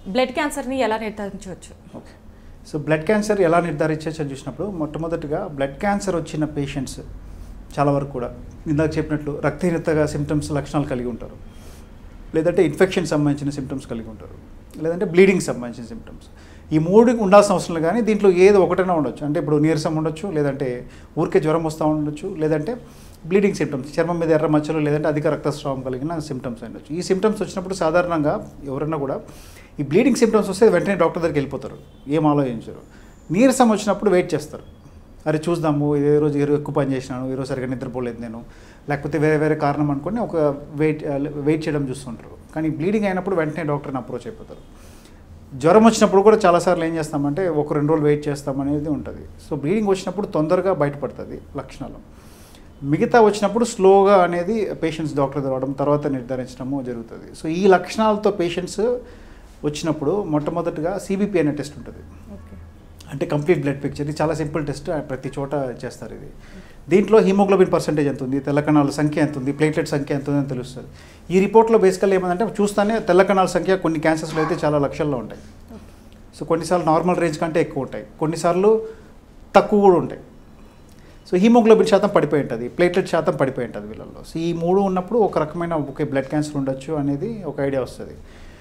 Blood క్యాన్సర్ని ఎలా నిర్ధారించవచ్చు ఓకే సో బ్లడ్ క్యాన్సర్ ఎలా నిర్ధారించవచ్చు అని చూసినప్పుడు మొట్టమొదటిగా బ్లడ్ క్యాన్సర్ వచ్చిన పేషెంట్స్ చాలా వరకు కూడా ఇందాక చెప్పినట్లు రక్తహీనతగా సిమ్టమ్స్ లక్షణాలు కలిగి ఉంటారు లేదంటే ఇన్ఫెక్షన్ సంబంధించిన సిమ్టమ్స్ కలిగి ఉంటారు లేదంటే బ్లీడింగ్ సంబంధించిన సిమ్టమ్స్ ఈ మూడు ఉండాల్సిన అవసరం లేదు కానీ దీంట్లో ఏదో ఒకటైనా ఉండొచ్చు అంటే ఇప్పుడు నీరసం ఉండొచ్చు లేదంటే ఊరికే జ్వరం వస్తూ ఉండొచ్చు లేదంటే బ్లీడింగ్ సిమ్టమ్స్ చర్మం మీద ఎర్ర మచ్చలు లేదంటే అధిక రక్తస్రావం కలిగిన సిమ్టమ్స్ ఉండొచ్చు ఈ సిమ్టమ్స్ వచ్చినప్పుడు సాధారణంగా ఎవరైనా కూడా ఈ బ్లీడింగ్ సిమ్టమ్స్ వస్తే వెంటనే డాక్టర్ దగ్గరికి వెళ్ళిపోతారు ఏం ఆలోచించరు నీరసం వచ్చినప్పుడు వెయిట్ చేస్తారు అరే చూద్దాము ఏ రోజు ఏ రోజు ఎక్కువ పని చేసినాను ఈ రోజు సరిగ్గా నిద్రపోలేదు నేను లేకపోతే వేరే వేరే కారణం అనుకొని ఒక వెయిట్ వెయిట్ చేయడం చూస్తుంటారు కానీ బ్లీడింగ్ అయినప్పుడు వెంటనే డాక్టర్ని అప్రోచ్ అయిపోతారు జ్వరం వచ్చినప్పుడు కూడా చాలాసార్లు ఏం చేస్తామంటే ఒక రెండు రోజులు వెయిట్ చేస్తాం అనేది ఉంటుంది సో బ్లీడింగ్ వచ్చినప్పుడు తొందరగా బయటపడుతుంది లక్షణాలు మిగతా వచ్చినప్పుడు స్లోగా అనేది పేషెంట్స్ డాక్టర్ రావడం తర్వాత నిర్ధారించడము జరుగుతుంది సో ఈ లక్షణాలతో పేషెంట్స్ వచ్చినప్పుడు మొట్టమొదటిగా సిబిపి అనే టెస్ట్ ఉంటుంది ఓకే అంటే కంప్లీట్ బ్లడ్ పిక్చర్ ఇది చాలా సింపుల్ టెస్ట్ ప్రతి చోట చేస్తారు ఇది దీంట్లో హిమోగ్లోబిన్ పర్సెంటేజ్ ఎంత ఉంది తెల్ల కణాల సంఖ్య ఎంత ఉంది ప్లేట్లెట్ సంఖ్య ఎంత ఉంది అని తెలుస్తుంది ఈ రిపోర్ట్లో బేసికల్ ఏమందంటే చూస్తానే తెల్ల కణాల సంఖ్య కొన్ని క్యాన్సర్స్లో అయితే చాలా లక్షల్లో ఉంటాయి సో కొన్నిసార్లు నార్మల్ రేంజ్ కంటే ఎక్కువ ఉంటాయి కొన్నిసార్లు తక్కువ కూడా ఉంటాయి సో హీమోగ్లోబిన్ శాతం పడిపోయి ఉంటుంది ప్లేట్లెట్ శాతం పడిపోయి ఉంటుంది వీళ్ళల్లో సో ఈ మూడు ఉన్నప్పుడు ఒక రకమైన ఒకే బ్లడ్ క్యాన్సర్ ఉండొచ్చు అనేది ఒక ఐడియా వస్తుంది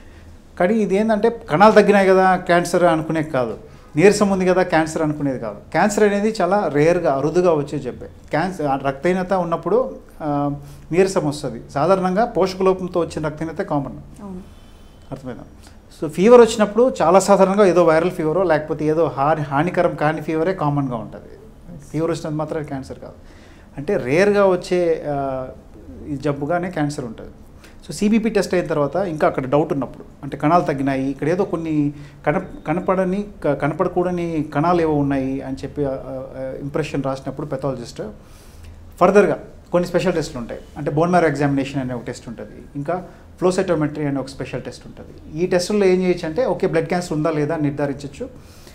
కానీ ఇది ఏంటంటే కణాలు తగ్గినాయి కదా క్యాన్సర్ అనుకునే కాదు నీరసం ఉంది కదా క్యాన్సర్ అనుకునేది కాదు క్యాన్సర్ అనేది చాలా రేర్గా అరుదుగా వచ్చే చెప్పే క్యాన్సర్ రక్తహీనత ఉన్నప్పుడు ఆ, నీరసం వస్తుంది సాధారణంగా పోషక లోపంతో వచ్చిన రక్తహీనత కామన్ అవును అర్థమైందా సో ఫీవర్ వచ్చినప్పుడు చాలా సాధారణంగా ఏదో వైరల్ ఫీవరో లేకపోతే ఏదో హాని హానికరం కాని ఫీవరే కామన్గా ఉంటుంది ఫీవర్ వచ్చినంత మాత్రం క్యాన్సర్ కాదు అంటే రేర్గా వచ్చే ఆ, ఈ జబ్బుగానే క్యాన్సర్ ఉంటుంది సో సిబిపి టెస్ట్ అయిన తర్వాత ఇంకా అక్కడ డౌట్ ఉన్నప్పుడు అంటే కణాలు తగ్గినాయి ఇక్కడ ఏదో కొన్ని కన కనపడని క- కనపడకూడని కణాలు ఏవో ఉన్నాయి అని చెప్పి ఇంప్రెషన్ రాసినప్పుడు పెథాలజిస్ట్ ఫర్దర్గా కొన్ని స్పెషల్ టెస్ట్లు ఉంటాయి అంటే బోన్ మ్యారో ఎగ్జామినేషన్ అనే ఒక టెస్ట్ ఉంటుంది ఇంకా ఫ్లోసైటోమెట్రీ అనే ఒక స్పెషల్ టెస్ట్ ఉంటుంది ఈ టెస్టుల్లో ఏం చేయొచ్చు అంటే ఓకే బ్లడ్ క్యాన్సర్ ఉందా లేదా అని నిర్ధారించవచ్చు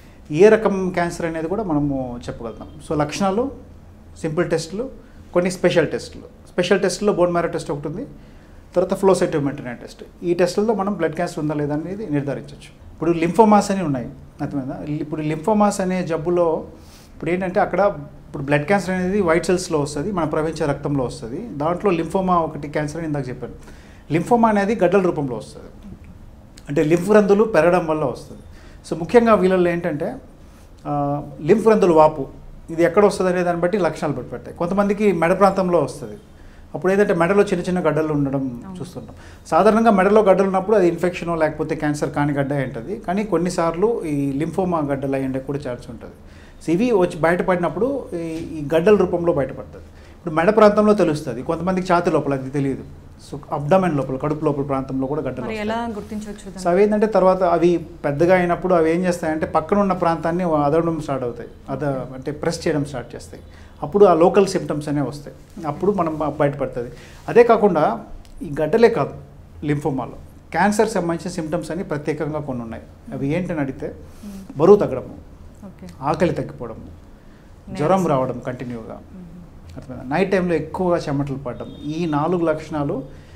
ఏ రకం క్యాన్సర్ అనేది కూడా మనము చెప్పగలుగుతాం సో లక్షణాలు సింపుల్ టెస్టులు కొన్ని స్పెషల్ టెస్టులు స్పెషల్ టెస్ట్లో బోన్ మ్యారో టెస్ట్ ఒకటి ఉంది తర్వాత ఫ్లోసైటోమెట్రీ అనే టెస్ట్ ఈ టెస్టుల్లో మనం బ్లడ్ క్యాన్సర్ ఉందా లేదా అనేది నిర్ధారించవచ్చు ఇప్పుడు లింఫోమాస్ అని ఉన్నాయి అర్థమైందా ఇప్పుడు లింఫోమాస్ అనే జబ్బులో ఇప్పుడు ఏంటంటే అక్కడ ఇప్పుడు బ్లడ్ క్యాన్సర్ అనేది వైట్ సెల్స్లో వస్తుంది మన ప్రవహించే రక్తంలో వస్తుంది దాంట్లో లింఫోమా ఒకటి క్యాన్సర్ అని ఇందాక చెప్పాను లింఫోమా అనేది గడ్డల రూపంలో వస్తుంది అంటే లింఫ్ రంధ్రులు పెరగడం వల్ల వస్తుంది సో ముఖ్యంగా వీళ్ళల్లో ఏంటంటే ఆ, లింఫ్ రంధ్రుల వాపు ఇది ఎక్కడ వస్తుంది అనే దాన్ని బట్టి లక్షణాలు బట్టి పెడతాయి కొంతమందికి మెడ ప్రాంతంలో వస్తుంది అప్పుడు ఏంటంటే మెడలో చిన్న చిన్న గడ్డలు ఉండడం చూస్తుంటాం సాధారణంగా మెడలో గడ్డలు ఉన్నప్పుడు అది ఇన్ఫెక్షనో లేకపోతే క్యాన్సర్ కాని గడ్డ అయి ఉంటుంది కానీ కొన్నిసార్లు ఈ లింఫోమా గడ్డలు అయ్యి ఉండే కూడా ఛాన్స్ ఉంటుంది సో ఇవి వచ్చి బయటపడినప్పుడు ఈ- ఈ గడ్డల రూపంలో బయటపడుతుంది ఇప్పుడు మెడ ప్రాంతంలో తెలుస్తుంది కొంతమందికి ఛాతి లోపల అది తెలియదు సో అబ్డమెన్ లోపల కడుపు లోపల ప్రాంతంలో కూడా గడ్డలు మరి వస్తాయి. ఎలా గుర్తించవచ్చు సో దాన్ని? అవి ఏంటంటే తర్వాత అవి పెద్దగా అయినప్పుడు అవి ఏం చేస్తాయంటే పక్కన ఉన్న ప్రాంతాన్ని అదవడం స్టార్ట్ అవుతాయి అద అంటే ప్రెస్ చేయడం స్టార్ట్ చేస్తాయి అప్పుడు ఆ లోకల్ సిమ్టమ్స్ అనేవి వస్తాయి అప్పుడు మనం బ- బయటపడుతుంది అదే కాకుండా ఈ గడ్డలే కాదు లింఫోమాలో క్యాన్సర్ సంబంధించిన సిమ్టమ్స్ అని ప్రత్యేకంగా కొన్ని ఉన్నాయి అవి ఏంటని అడిగితే బరువు తగ్గడము ఓకే ఆకలి తగ్గిపోవడము జ్వరం రావడం కంటిన్యూగా అర్థమైందా నైట్ టైంలో ఎక్కువగా చెమటలు పడడం ఈ నాలుగు లక్షణాలు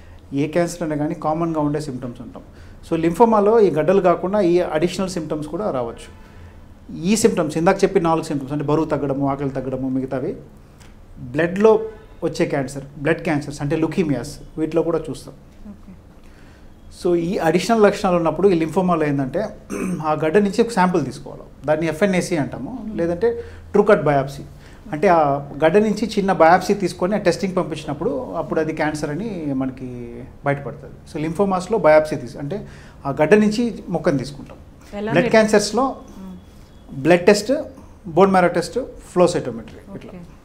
ఏ క్యాన్సర్ అయినా కానీ కామన్గా ఉండే సిమ్టమ్స్ ఉంటాం సో లింఫోమాలో ఈ గడ్డలు కాకుండా ఈ అడిషనల్ సిమ్టమ్స్ కూడా రావచ్చు ఈ సిమ్టమ్స్ ఇందాక చెప్పి నాలుగు సిమ్టమ్స్ అంటే బరువు తగ్గడము ఆకలి తగ్గడము మిగతావి బ్లడ్లో వచ్చే క్యాన్సర్ బ్లడ్ క్యాన్సర్స్ అంటే లుకీమియాస్ వీటిలో కూడా చూస్తాం ఓకే సో ఈ అడిషనల్ లక్షణాలు ఉన్నప్పుడు ఈ లింఫోమాలో ఏంటంటే ఆ గడ్డ నుంచి ఒక శాంపుల్ తీసుకోవాలి దాన్ని ఎఫ్ఎన్ఏసి అంటాము లేదంటే ట్రూ కట్ బయాప్సీ అంటే ఆ గడ్డ నుంచి చిన్న బయాప్సీ తీసుకొని ఆ టెస్టింగ్ పంపించినప్పుడు అప్పుడు అది క్యాన్సర్ అని మనకి బయటపడుతుంది సో లింఫోమాస్లో బయాప్సీ తీసి అంటే ఆ గడ్డ నుంచి మొక్కను తీసుకుంటాం ఎలా బ్లడ్ మీరు- క్యాన్సర్స్లో మ్మ్. Blood test bone marrow test flow cytometry ఇట్లా ఓకే